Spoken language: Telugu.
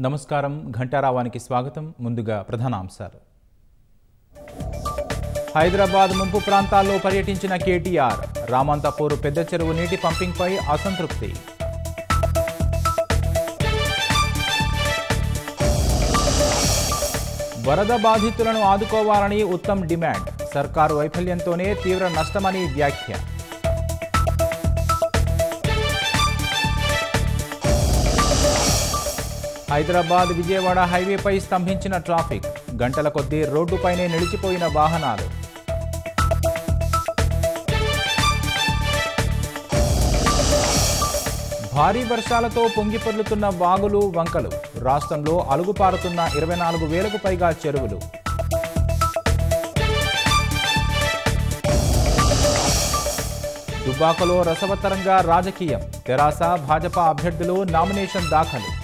నమస్కారం ఘంటారావానికి స్వాగతం ముందుగా ప్రధానాంశాలు హైదరాబాద్ ముంపు ప్రాంతాల్లో పర్యటించిన కేటీఆర్ రామంతపూర్ పెద్ద చెరువు నీటి పంపింగ్పై అసంతృప్తి వరద బాధితులను ఆదుకోవాలని ఉత్తమ్ డిమాండ్ సర్కారు వైఫల్యంతోనే తీవ్ర నష్టమని వ్యాఖ్య హైదరాబాద్ విజయవాడ హైవేపై స్తంభించిన ట్రాఫిక్ గంటల కొద్దీ రోడ్డుపైనే నిలిచిపోయిన వాహనాలు భారీ వర్షాలతో పొంగిపొర్లుతున్న వాగులు వంకలు రాష్ట్రంలో అలుగుపారుతున్న ఇరవై నాలుగు వేలకు పైగా చెరువులు దుబాకలో రసవత్తరంగా రాజకీయం తెరాస భాజపా అభ్యర్థులు నామినేషన్ దాఖలు